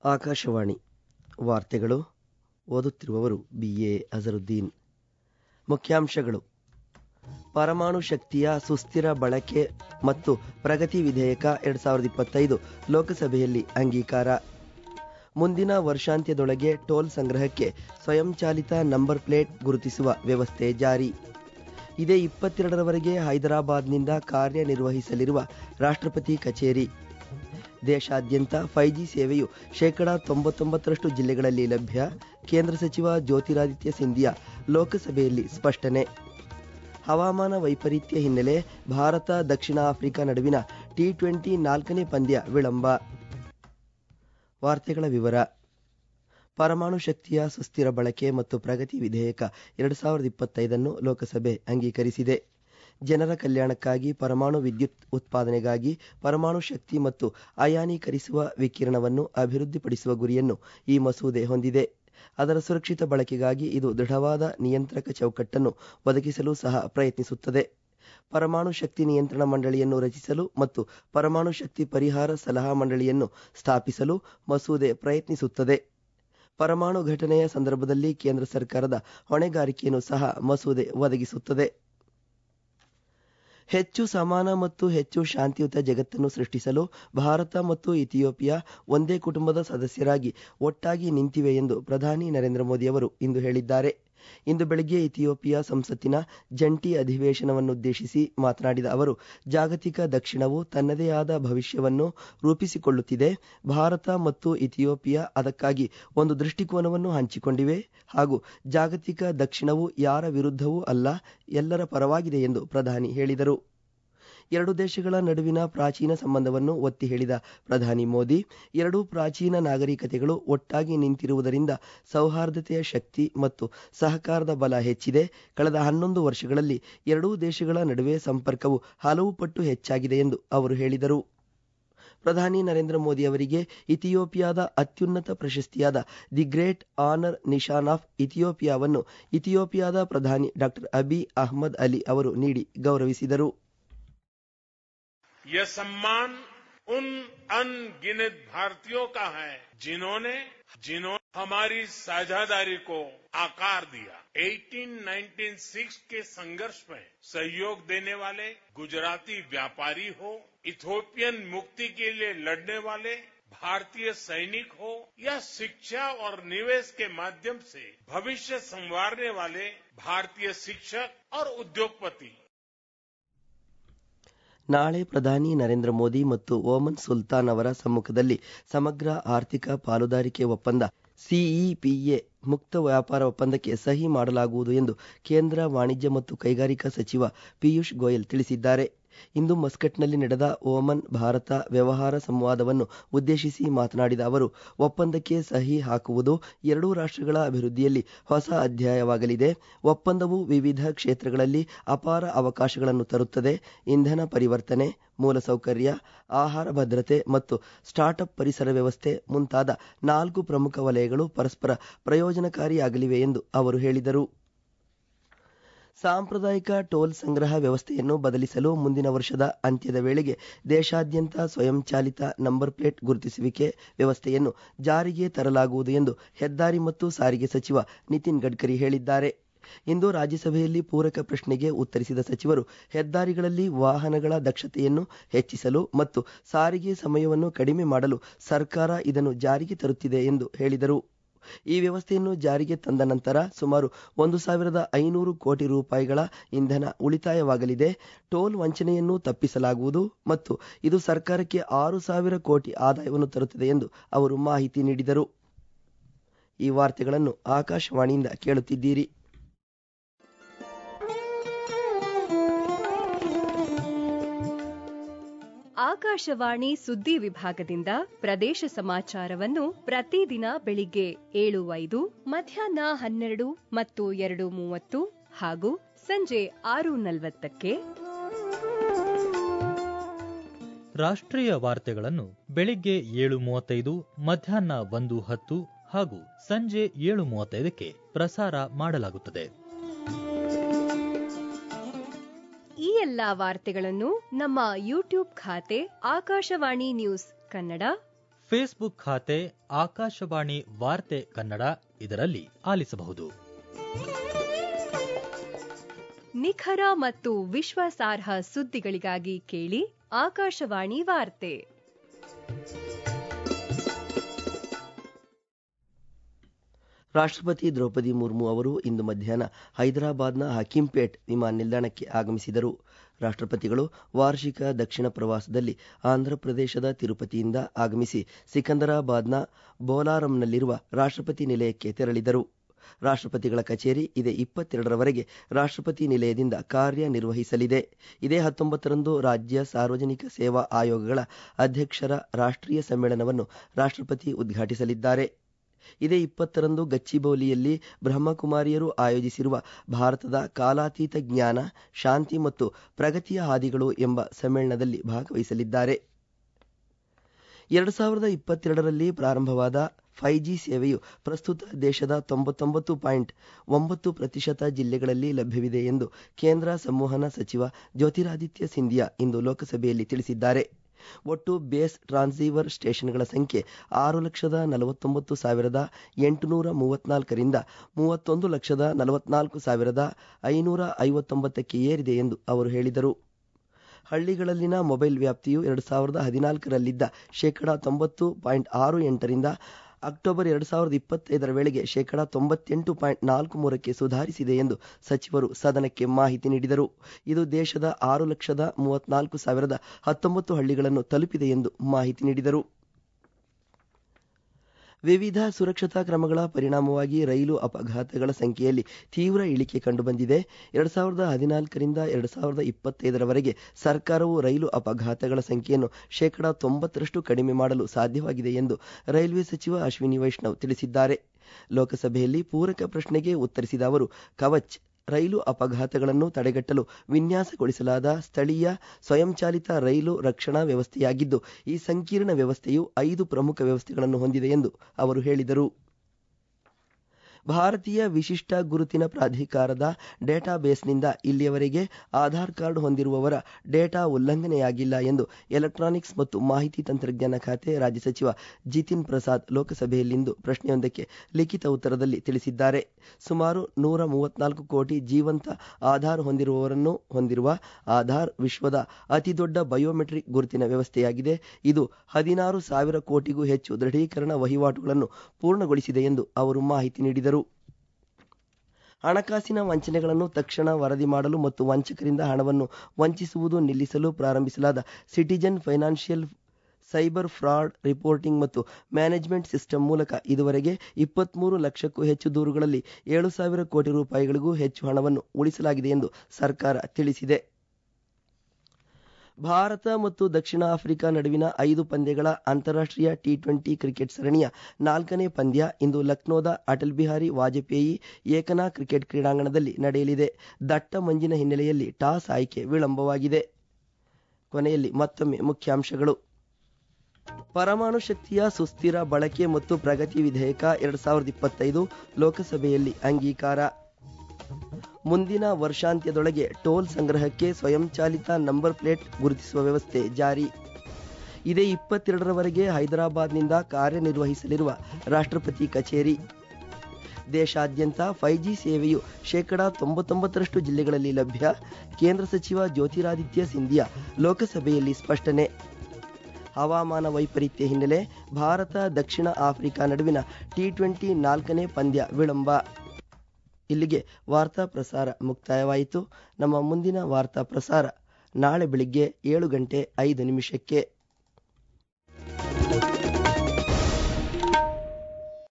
ಆಕಾಶವಾಣಿ ವಾರ್ತೆಗಳು ಓದುತ್ತಿರುವವರು B A Azharuddin ಮುಖ್ಯಾಂಶಗಳು ಪರಮಾಣು ಶಕ್ತಿಯ ಸುಸ್ಥಿರ ಬಳಕೆ ಮತ್ತು ಪ್ರಗತಿ ವಿಧೇಯಕ ಎರಡ್ ಸಾವಿರದ ಇಪ್ಪತ್ತೈದು ಲೋಕಸಭೆಯಲ್ಲಿ ಅಂಗೀಕಾರ ಮುಂದಿನ ವರ್ಷಾಂತ್ಯದೊಳಗೆ ಟೋಲ್ ಸಂಗ್ರಹಕ್ಕೆ ಸ್ವಯಂಚಾಲಿತ ನಂಬರ್ ಪ್ಲೇಟ್ ಗುರುತಿಸುವ ವ್ಯವಸ್ಥೆ ಜಾರಿ ಇದೇ ಇಪ್ಪತ್ತೆರಡರವರೆಗೆ ಹೈದರಾಬಾದ್ನಿಂದ ಕಾರ್ಯನಿರ್ವಹಿಸಲಿರುವ ರಾಷ್ಟ್ರಪತಿ ಕಚೇರಿ ದೇಶಾದ್ಯಂತ ಫೈವ್ ಜಿ ಸೇವೆಯು ಶೇಕಡಾ ತೊಂಬತ್ತೊಂಬತ್ತರಷ್ಟು ಜಿಲ್ಲೆಗಳಲ್ಲಿ ಲಭ್ಯ ಕೇಂದ್ರ ಸಚಿವ ಜ್ಯೋತಿರಾದಿತ್ಯ ಸಿಂಧಿಯಾ ಲೋಕಸಭೆಯಲ್ಲಿ ಸ್ಪಷ್ಟನೆ ಹವಾಮಾನ ವೈಪರೀತ್ಯ ಹಿನ್ನೆಲೆ ಭಾರತ ದಕ್ಷಿಣ ಆಫ್ರಿಕಾ ನಡುವಿನ ಟಿ ಟ್ವೆಂಟಿ ನಾಲ್ಕನೇ ಪಂದ್ಯ ವಿಳಂಬ ವಾರ್ತೆಗಳ ವಿವರ ಪರಮಾಣು ಶಕ್ತಿಯ ಸುಸ್ಥಿರ ಬಳಕೆ ಮತ್ತು ಪ್ರಗತಿ ವಿಧೇಯಕ ಎರಡು ಸಾವಿರದ ಇಪ್ಪತ್ತೈದನ್ನು ಲೋಕಸಭೆ ಅಂಗೀಕರಿಸಿದೆ ಜನರ ಕಲ್ಯಾಣಕ್ಕಾಗಿ ಪರಮಾಣು ವಿದ್ಯುತ್ ಉತ್ಪಾದನೆಗಾಗಿ ಪರಮಾಣು ಶಕ್ತಿ ಮತ್ತು ಅಯಾನೀಕರಿಸುವ ವಿಕಿರಣವನ್ನು ಅಭಿವೃದ್ಧಿಪಡಿಸುವ ಗುರಿಯನ್ನು ಈ ಮಸೂದೆ ಹೊಂದಿದೆ ಅದರ ಸುರಕ್ಷಿತ ಬಳಕೆಗಾಗಿ ಇದು ದೃಢವಾದ ನಿಯಂತ್ರಕ ಚೌಕಟ್ಟನ್ನು ಒದಗಿಸಲು ಸಹ ಪ್ರಯತ್ನಿಸುತ್ತದೆ ಪರಮಾಣು ಶಕ್ತಿ ನಿಯಂತ್ರಣ ಮಂಡಳಿಯನ್ನು ರಚಿಸಲು ಮತ್ತು ಪರಮಾಣು ಶಕ್ತಿ ಪರಿಹಾರ ಸಲಹಾ ಮಂಡಳಿಯನ್ನು ಸ್ಥಾಪಿಸಲು ಮಸೂದೆ ಪ್ರಯತ್ನಿಸುತ್ತದೆ ಪರಮಾಣು ಘಟನೆಯ ಸಂದರ್ಭದಲ್ಲಿ ಕೇಂದ್ರ ಸರ್ಕಾರದ ಹೊಣೆಗಾರಿಕೆಯನ್ನು ಸಹ ಮಸೂದೆ ಒದಗಿಸುತ್ತದೆ ಹೆಚ್ಚು ಸಮಾನ ಮತ್ತು ಹೆಚ್ಚು ಶಾಂತಿಯುತ ಜಗತ್ತನ್ನು ಸೃಷ್ಟಿಸಲು ಭಾರತ ಮತ್ತು ಇಥಿಯೋಪಿಯಾ ಒಂದೇ ಕುಟುಂಬದ ಸದಸ್ಯರಾಗಿ ಒಟ್ಟಾಗಿ ನಿಂತಿವೆ ಎಂದು ಪ್ರಧಾನಿ ನರೇಂದ್ರ ಮೋದಿ ಅವರು ಇಂದು ಹೇಳಿದ್ದಾರೆ ಇಂದು ಬೆಳಗ್ಗೆ ಇಥಿಯೋಪಿಯಾ ಸಂಸತ್ತಿನ ಜಂಟಿ ಅಧಿವೇಶನವನ್ನುದ್ದೇಶಿಸಿ ಮಾತನಾಡಿದ ಅವರು ಜಾಗತಿಕ ದಕ್ಷಿಣವು ತನ್ನದೇ ಆದ ಭವಿಷ್ಯವನ್ನು ರೂಪಿಸಿಕೊಳ್ಳುತ್ತಿದೆ ಭಾರತ ಮತ್ತು ಇಥಿಯೋಪಿಯಾ ಅದಕ್ಕಾಗಿ ಒಂದು ದೃಷ್ಟಿಕೋನವನ್ನು ಹಂಚಿಕೊಂಡಿವೆ ಹಾಗೂ ಜಾಗತಿಕ ದಕ್ಷಿಣವು ಯಾರ ವಿರುದ್ಧವೂ ಅಲ್ಲ ಎಲ್ಲರ ಪರವಾಗಿದೆ ಎಂದು ಪ್ರಧಾನಿ ಹೇಳಿದರು ಎರಡು ದೇಶಗಳ ನಡುವಿನ ಪ್ರಾಚೀನ ಸಂಬಂಧವನ್ನು ಒತ್ತಿ ಹೇಳಿದ ಪ್ರಧಾನಿ ಮೋದಿ ಎರಡೂ ಪ್ರಾಚೀನ ನಾಗರಿಕತೆಗಳು ಒಟ್ಟಾಗಿ ನಿಂತಿರುವುದರಿಂದ ಸೌಹಾರ್ದತೆಯ ಶಕ್ತಿ ಮತ್ತು ಸಹಕಾರದ ಬಲ ಹೆಚ್ಚಿದೆ ಕಳೆದ ಹನ್ನೊಂದು ವರ್ಷಗಳಲ್ಲಿ ಎರಡೂ ದೇಶಗಳ ನಡುವೆ ಸಂಪರ್ಕವು ಹಲವು ಪಟ್ಟು ಹೆಚ್ಚಾಗಿದೆ ಎಂದು ಅವರು ಹೇಳಿದರು ಪ್ರಧಾನಿ ನರೇಂದ್ರ ಮೋದಿ ಅವರಿಗೆ ಇಥಿಯೋಪಿಯಾದ ಅತ್ಯುನ್ನತ ಪ್ರಶಸ್ತಿಯಾದ the great honour Nishan of ಇಥಿಯೋಪಿಯಾವನ್ನು ಇಥಿಯೋಪಿಯಾದ ಪ್ರಧಾನಿ ಡಾಕ್ಟರ್ ಅಬಿ ಅಹ್ಮದ್ ಅಲಿ ಅವರು ನೀಡಿ ಗೌರವಿಸಿದರು यह सम्मान उन अनगिनत भारतीयों का है जिन्होंने जिन्होंने हमारी साझादारी को आकार दिया 1896 के संघर्ष में सहयोग देने वाले गुजराती व्यापारी हो इथोपियन मुक्ति के लिए लड़ने वाले भारतीय सैनिक हो या शिक्षा और निवेश के माध्यम से भविष्य संवारने वाले भारतीय शिक्षक और उद्योगपति ನಾಳೆ ಪ್ರಧಾನಿ ನರೇಂದ್ರ ಮೋದಿ ಮತ್ತು ಓಮನ್ ಸುಲ್ತಾನ್ ಅವರ ಸಮ್ಮುಖದಲ್ಲಿ ಸಮಗ್ರ ಆರ್ಥಿಕ ಪಾಲುದಾರಿಕೆ ಒಪ್ಪಂದ ಸಿಇಪಿಎ ಮುಕ್ತ ವ್ಯಾಪಾರ ಒಪ್ಪಂದಕ್ಕೆ ಸಹಿ ಮಾಡಲಾಗುವುದು ಎಂದು ಕೇಂದ್ರ ವಾಣಿಜ್ಯ ಮತ್ತು ಕೈಗಾರಿಕಾ ಸಚಿವ ಪಿಯೂಷ್ ಗೋಯಲ್ ತಿಳಿಸಿದ್ದಾರೆ ಇಂದು ಮಸ್ಕಟ್ನಲ್ಲಿ ನಡೆದ ಓಮನ್ ಭಾರತ ವ್ಯವಹಾರ ಸಂವಾದವನ್ನು ಉದ್ದೇಶಿಸಿ ಮಾತನಾಡಿದ ಅವರು ಒಪ್ಪಂದಕ್ಕೆ ಸಹಿ ಹಾಕುವುದು ಎರಡೂ ರಾಷ್ಟ್ರಗಳ ಅಭಿವೃದ್ಧಿಯಲ್ಲಿ ಹೊಸ ಅಧ್ಯಾಯವಾಗಲಿದೆ ಒಪ್ಪಂದವು ವಿವಿಧ ಕ್ಷೇತ್ರಗಳಲ್ಲಿ ಅಪಾರ ಅವಕಾಶಗಳನ್ನು ತರುತ್ತದೆ ಇಂಧನ ಪರಿವರ್ತನೆ ಮೂಲಸೌಕರ್ಯ ಆಹಾರ ಭದ್ರತೆ ಮತ್ತು ಸ್ಟಾರ್ಟ್ಅಪ್ ಪರಿಸರ ವ್ಯವಸ್ಥೆ ಮುಂತಾದ ನಾಲ್ಕು ಪ್ರಮುಖ ವಲಯಗಳು ಪರಸ್ಪರ ಪ್ರಯೋಜನಕಾರಿಯಾಗಲಿವೆ ಎಂದು ಅವರು ಹೇಳಿದರು ಸಾಂಪ್ರದಾಯಿಕ ಟೋಲ್ ಸಂಗ್ರಹ ವ್ಯವಸ್ಥೆಯನ್ನು ಬದಲಿಸಲು ಮುಂದಿನ ವರ್ಷದ ಅಂತ್ಯದ ವೇಳೆಗೆ ದೇಶಾದ್ಯಂತ ಸ್ವಯಂಚಾಲಿತ ನಂಬರ್ ಪ್ಲೇಟ್ ಗುರುತಿಸುವಿಕೆ ವ್ಯವಸ್ಥೆಯನ್ನು ಜಾರಿಗೆ ತರಲಾಗುವುದು ಎಂದು ಹೆದ್ದಾರಿ ಮತ್ತು ಸಾರಿಗೆ ಸಚಿವ ನಿತಿನ್ ಗಡ್ಕರಿ ಹೇಳಿದ್ದಾರೆ ಇಂದು ರಾಜ್ಯಸಭೆಯಲ್ಲಿ ಪೂರಕ ಪ್ರಶ್ನೆಗೆ ಉತ್ತರಿಸಿದ ಸಚಿವರು ಹೆದ್ದಾರಿಗಳಲ್ಲಿ ವಾಹನಗಳ ದಕ್ಷತೆಯನ್ನು ಹೆಚ್ಚಿಸಲು ಮತ್ತು ಸಾರಿಗೆ ಸಮಯವನ್ನು ಕಡಿಮೆ ಮಾಡಲು ಸರ್ಕಾರ ಇದನ್ನು ಜಾರಿಗೆ ತರುತ್ತಿದೆ ಎಂದು ಹೇಳಿದರು ಈ ವ್ಯವಸ್ಥೆಯನ್ನು ಜಾರಿಗೆ ತಂದ ನಂತರ ಸುಮಾರು ಒಂದು ಸಾವಿರದ ಐನೂರು ಕೋಟಿ ರೂಪಾಯಿಗಳ ಇಂಧನ ಉಳಿತಾಯವಾಗಲಿದೆ ಟೋಲ್ ವಂಚನೆಯನ್ನು ತಪ್ಪಿಸಲಾಗುವುದು ಮತ್ತು ಇದು ಸರ್ಕಾರಕ್ಕೆ ಆರು ಸಾವಿರ ಕೋಟಿ ಆದಾಯವನ್ನು ತರುತ್ತದೆ ಎಂದು ಅವರು ಮಾಹಿತಿ ನೀಡಿದರು ಈ ವಾರ್ತೆಗಳನ್ನು ಆಕಾಶವಾಣಿಯಿಂದ ಕೇಳುತ್ತಿದ್ದೀರಿ ಆಕಾಶವಾಣಿ ಸುದ್ದಿ ವಿಭಾಗದಿಂದ ಪ್ರದೇಶ ಸಮಾಚಾರವನ್ನು ಪ್ರತಿದಿನ ಬೆಳಿಗ್ಗೆ ಏಳು ಐದು ಮಧ್ಯಾಹ್ನ ಹನ್ನೆರಡು ಮತ್ತು ಎರಡು ಮೂವತ್ತು ಹಾಗೂ ಸಂಜೆ ಆರು ನಲವತ್ತಕ್ಕೆ ರಾಷ್ಟ್ರೀಯ ವಾರ್ತೆಗಳನ್ನು ಬೆಳಿಗ್ಗೆ ಏಳು ಮೂವತ್ತೈದು ಮಧ್ಯಾಹ್ನ ಒಂದು ಹತ್ತು ಹಾಗೂ ಸಂಜೆ ಏಳು ಮೂವತ್ತೈದಕ್ಕೆ ಪ್ರಸಾರ ಮಾಡಲಾಗುತ್ತದೆ ಈ ಎಲ್ಲಾ ವಾರ್ತೆಗಳನ್ನು ನಮ್ಮ ಯೂಟ್ಯೂಬ್ ಖಾತೆ ಆಕಾಶವಾಣಿ ನ್ಯೂಸ್ ಕನ್ನಡ ಫೇಸ್ಬುಕ್ ಖಾತೆ ಆಕಾಶವಾಣಿ ವಾರ್ತೆ ಕನ್ನಡ ಇದರಲ್ಲಿ ಆಲಿಸಬಹುದು ನಿಖರ ಮತ್ತು ವಿಶ್ವಾಸಾರ್ಹ ಸುದ್ದಿಗಳಿಗಾಗಿ ಕೇಳಿ ಆಕಾಶವಾಣಿ ವಾರ್ತೆ ರಾಷ್ಟ್ರಪತಿ ದ್ರೌಪದಿ ಮುರ್ಮು ಅವರು ಇಂದು ಮಧ್ಯಾಹ್ನ ಹೈದರಾಬಾದ್ನ ಹಕೀಂಪೇಟ್ ವಿಮಾನ ನಿಲ್ದಾಣಕ್ಕೆ ಆಗಮಿಸಿದರು ರಾಷ್ಟ್ರಪತಿಗಳು ವಾರ್ಷಿಕ ದಕ್ಷಿಣ ಪ್ರವಾಸದಲ್ಲಿ ಆಂಧ್ರಪ್ರದೇಶದ ತಿರುಪತಿಯಿಂದ ಆಗಮಿಸಿ ಸಿಕಂದರಾಬಾದ್ನ ಬೋಲಾರಂನಲ್ಲಿರುವ ರಾಷ್ಟ್ರಪತಿ ನಿಲಯಕ್ಕೆ ತೆರಳಿದರು ರಾಷ್ಟ್ರಪತಿಗಳ ಕಚೇರಿ ಇದೇ ಇಪ್ಪತ್ತೆರಡರವರೆಗೆ ರಾಷ್ಟ್ರಪತಿ ನಿಲಯದಿಂದ ಕಾರ್ಯನಿರ್ವಹಿಸಲಿದೆ ಇದೇ ಹತ್ತೊಂಬತ್ತರಂದು ರಾಜ್ಯ ಸಾರ್ವಜನಿಕ ಸೇವಾ ಆಯೋಗಗಳ ಅಧ್ಯಕ್ಷರ ರಾಷ್ಟ್ರೀಯ ಸಮ್ಮೇಳನವನ್ನು ರಾಷ್ಟ್ರಪತಿ ಉದ್ಘಾಟಿಸಲಿದ್ದಾರೆ ಇದೇ ಇಪ್ಪತ್ತರಂದು ಗಚ್ಚಿಬೌಲಿಯಲ್ಲಿ ಬ್ರಹ್ಮಕುಮಾರಿಯರು ಆಯೋಜಿಸಿರುವ ಭಾರತದ ಕಾಲಾತೀತ ಜ್ಞಾನ ಶಾಂತಿ ಮತ್ತು ಪ್ರಗತಿಯ ಹಾದಿಗಳು ಎಂಬ ಸಮ್ಮೇಳನದಲ್ಲಿ ಭಾಗವಹಿಸಲಿದ್ದಾರೆ ಎರಡು ಸಾವಿರದ ಇಪ್ಪತ್ತೆರಡರಲ್ಲಿ ಪ್ರಾರಂಭವಾದ ಫೈವ್ ಜಿ ಸೇವೆಯು ಪ್ರಸ್ತುತ ದೇಶದ ತೊಂಬತ್ತೊಂಬತ್ತು ಪಾಯಿಂಟ್ ಒಂಬತ್ತು ಪ್ರತಿಶತ ಜಿಲ್ಲೆಗಳಲ್ಲಿ ಲಭ್ಯವಿದೆ ಎಂದು ಕೇಂದ್ರ ಸಂವಹನ ಸಚಿವ ಜ್ಯೋತಿರಾದಿತ್ಯ ಸಿಂಧಿಯಾ ಇಂದು ಲೋಕಸಭೆಯಲ್ಲಿ ತಿಳಿಸಿದ್ದಾರೆ ಒಟ್ಟು ಬೇಸ್ ಟ್ರಾನ್ಸೀವರ್ ಸ್ಟೇಷನ್ಗಳ ಸಂಖ್ಯೆ ಆರು ಲಕ್ಷದ ನಲವತ್ತೊಂಬತ್ತು ಸಾವಿರದ ಎಂಟುನೂರ ಮೂವತ್ನಾಲ್ಕರಿಂದ ಮೂವತ್ತೊಂದು ಲಕ್ಷದ ನಲವತ್ನಾಲ್ಕು ಸಾವಿರದ ಐನೂರ ಐವತ್ತೊಂಬತ್ತಕ್ಕೆ ಏರಿದೆ ಎಂದು ಅವರು ಹೇಳಿದರು ಹಳ್ಳಿಗಳಲ್ಲಿನ ಮೊಬೈಲ್ ವ್ಯಾಪ್ತಿಯು ಎರಡು ಸಾವಿರದ ಹದಿನಾಲ್ಕರಲ್ಲಿದ್ದ ಶೇಕಡ ತೊಂಬತ್ತು ಪಾಯಿಂಟ್ ಆರು ಎಂಟರಿಂದ ಅಕ್ಟೋಬರ್ ಎರಡು ಸಾವಿರದ ಇಪ್ಪತ್ತೈದರ ವೇಳೆಗೆ ಶೇಕಡ ತೊಂಬತ್ತೆಂಟು ಪಾಯಿಂಟ್ ನಾಲ್ಕು ಮೂರಕ್ಕೆ ಸುಧಾರಿಸಿದೆ ಎಂದು ಸಚಿವರು ಸದನಕ್ಕೆ ಮಾಹಿತಿ ನೀಡಿದರು ಇದು ದೇಶದ ಆರು ಲಕ್ಷದ ಮೂವತ್ನಾಲ್ಕು ಸಾವಿರದ ಹತ್ತೊಂಬತ್ತು ಹಳ್ಳಿಗಳನ್ನು ತಲುಪಿದೆ ಎಂದು ಮಾಹಿತಿ ನೀಡಿದರು ವಿವಿಧ ಸುರಕ್ಷತಾ ಕ್ರಮಗಳ ಪರಿಣಾಮವಾಗಿ ರೈಲು ಅಪಘಾತಗಳ ಸಂಖ್ಯೆಯಲ್ಲಿ ತೀವ್ರ ಇಳಿಕೆ ಕಂಡುಬಂದಿದೆ ಎರಡು ಸಾವಿರದ ಹದಿನಾಲ್ಕರಿಂದ ಎರಡು ಸಾವಿರದ ಇಪ್ಪತ್ತೈದರವರೆಗೆ ಸರ್ಕಾರವು ರೈಲು ಅಪಘಾತಗಳ ಸಂಖ್ಯೆಯನ್ನು ಶೇಕಡಾ ತೊಂಬತ್ತರಷ್ಟು ಕಡಿಮೆ ಮಾಡಲು ಸಾಧ್ಯವಾಗಿದೆ ಎಂದು ರೈಲ್ವೆ ಸಚಿವ ಅಶ್ವಿನಿ ವೈಷ್ಣವ್ ತಿಳಿಸಿದ್ದಾರೆ ಲೋಕಸಭೆಯಲ್ಲಿ ಪೂರಕ ಪ್ರಶ್ನೆಗೆ ಉತ್ತರಿಸಿದ ಅವರು ಕವಚ್ ರೈಲು ಅಪಘಾತಗಳನ್ನು ತಡೆಗಟ್ಟಲು ವಿನ್ಯಾಸಗೊಳಿಸಲಾದ ಸ್ಥಳೀಯ ಸ್ವಯಂಚಾಲಿತ ರೈಲು ರಕ್ಷಣಾ ವ್ಯವಸ್ಥೆಯಾಗಿದ್ದು ಈ ಸಂಕೀರ್ಣ ವ್ಯವಸ್ಥೆಯು ಐದು ಪ್ರಮುಖ ವ್ಯವಸ್ಥೆಗಳನ್ನು ಹೊಂದಿದೆ ಎಂದು ಅವರು ಹೇಳಿದರು ಭಾರತೀಯ ವಿಶಿಷ್ಟ ಗುರುತಿನ ಪ್ರಾಧಿಕಾರದ ಡೇಟಾಬೇಸ್ನಿಂದ ಇಲ್ಲಿಯವರೆಗೆ ಆಧಾರ್ ಕಾರ್ಡ್ ಹೊಂದಿರುವವರ ಡೇಟಾ ಉಲ್ಲಂಘನೆಯಾಗಿಲ್ಲ ಎಂದು ಎಲೆಕ್ಟ್ರಾನಿಕ್ಸ್ ಮತ್ತು ಮಾಹಿತಿ ತಂತ್ರಜ್ಞಾನ ಖಾತೆ ರಾಜ್ಯ ಸಚಿವ ಜಿತಿನ್ ಪ್ರಸಾದ್ ಲೋಕಸಭೆಯಲ್ಲಿಂದು ಪ್ರಶ್ನೆಯೊಂದಕ್ಕೆ ಲಿಖಿತ ಉತ್ತರದಲ್ಲಿ ತಿಳಿಸಿದ್ದಾರೆ ಸುಮಾರು ನೂರ ಮೂವತ್ನಾಲ್ಕು ಕೋಟಿ ಜೀವಂತ ಆಧಾರ್ ಹೊಂದಿರುವವರನ್ನು ಹೊಂದಿರುವ ಆಧಾರ್ ವಿಶ್ವದ ಅತಿದೊಡ್ಡ ಬಯೋಮೆಟ್ರಿಕ್ ಗುರುತಿನ ವ್ಯವಸ್ಥೆಯಾಗಿದೆ ಇದು ಹದಿನಾರು ಸಾವಿರ ಕೋಟಿಗೂ ಹೆಚ್ಚು ದೃಢೀಕರಣ ವಹಿವಾಟುಗಳನ್ನು ಪೂರ್ಣಗೊಳಿಸಿದೆ ಎಂದು ಅವರು ಮಾಹಿತಿ ನೀಡಿದರು ಹಣಕಾಸಿನ ವಂಚನೆಗಳನ್ನು ತಕ್ಷಣ ವರದಿ ಮಾಡಲು ಮತ್ತು ವಂಚಕರಿಂದ ಹಣವನ್ನು ವಂಚಿಸುವುದು ನಿಲ್ಲಿಸಲು ಪ್ರಾರಂಭಿಸಲಾದ citizen financial cyber fraud reporting and management system ಮೂಲಕ ಇದುವರೆಗೆ ಇಪ್ಪತ್ಮೂರು ಲಕ್ಷಕ್ಕೂ ಹೆಚ್ಚು ದೂರುಗಳಲ್ಲಿ ಏಳು ಸಾವಿರ ಕೋಟಿ ರೂಪಾಯಿಗಳಿಗೂ ಹೆಚ್ಚು ಹಣವನ್ನು ಉಳಿಸಲಾಗಿದೆ ಎಂದು ಸರ್ಕಾರ ತಿಳಿಸಿದೆ ಭಾರತ ಮತ್ತು ದಕ್ಷಿಣ ಆಫ್ರಿಕಾ ನಡುವಿನ ಐದು ಪಂದ್ಯಗಳ ಅಂತಾರಾಷ್ಟ್ರೀಯ ಟಿ ಟ್ವೆಂಟಿ ಕ್ರಿಕೆಟ್ ಸರಣಿಯ ನಾಲ್ಕನೇ ಪಂದ್ಯ ಇಂದು ಲಕ್ನೋದ ಅಟಲ್ ಬಿಹಾರಿ ವಾಜಪೇಯಿ ಏಕನಾ ಕ್ರಿಕೆಟ್ ಕ್ರೀಡಾಂಗಣದಲ್ಲಿ ನಡೆಯಲಿದೆ ದಟ್ಟ ಮಂಜಿನ ಹಿನ್ನೆಲೆಯಲ್ಲಿ ಟಾಸ್ ಆಯ್ಕೆ ವಿಳಂಬವಾಗಿದೆ ಕೊನೆಯಲ್ಲಿ ಮತ್ತೊಮ್ಮೆ ಮುಖ್ಯಾಂಶಗಳು ಪರಮಾಣು ಶಕ್ತಿಯ ಸುಸ್ಥಿರ ಬಳಕೆ ಮತ್ತು ಪ್ರಗತಿ ವಿಧೇಯಕ ಎರಡ್ ಸಾವಿರದ ಇಪ್ಪತ್ತೈದು ಲೋಕಸಭೆಯಲ್ಲಿ ಅಂಗೀಕಾರ ಮುಂದಿನ ವರ್ಷಾಂತ್ಯದೊಳಗೆ ಟೋಲ್ ಸಂಗ್ರಹಕ್ಕೆ ಸ್ವಯಂಚಾಲಿತ ನಂಬರ್ ಪ್ಲೇಟ್ ಗುರುತಿಸುವ ವ್ಯವಸ್ಥೆ ಜಾರಿ ಇದೇ ಇಪ್ಪತ್ತೆರಡರವರೆಗೆ ಹೈದರಾಬಾದ್ನಿಂದ ಕಾರ್ಯನಿರ್ವಹಿಸಲಿರುವ ರಾಷ್ಟ್ರಪತಿ ಕಚೇರಿ ದೇಶಾದ್ಯಂತ ಫೈವ್ ಜಿ ಸೇವೆಯು ಶೇಕಡಾ ತೊಂಬತ್ತೊಂಬತ್ತರಷ್ಟು ಜಿಲ್ಲೆಗಳಲ್ಲಿ ಲಭ್ಯ ಕೇಂದ್ರ ಸಚಿವ ಜ್ಯೋತಿರಾದಿತ್ಯ ಸಿಂಧಿಯಾ ಲೋಕಸಭೆಯಲ್ಲಿ ಸ್ಪಷ್ಟನೆ ಹವಾಮಾನ ವೈಪರೀತ್ಯ ಹಿನ್ನೆಲೆ ಭಾರತ ದಕ್ಷಿಣ ಆಫ್ರಿಕಾ ನಡುವಿನ ಟಿ ಟ್ವೆಂಟಿ ನಾಲ್ಕನೇ ಪಂದ್ಯ ವಿಳಂಬ ಇಲ್ಲಿಗೆ ವಾರ್ತಾ ಪ್ರಸಾರ ಮುಕ್ತಾಯವಾಯಿತು ನಮ್ಮ ಮುಂದಿನ ವಾರ್ತಾ ಪ್ರಸಾರ ನಾಳೆ ಬೆಳಿಗ್ಗೆ ಏಳು ಗಂಟೆ ಐದು ನಿಮಿಷಕ್ಕೆ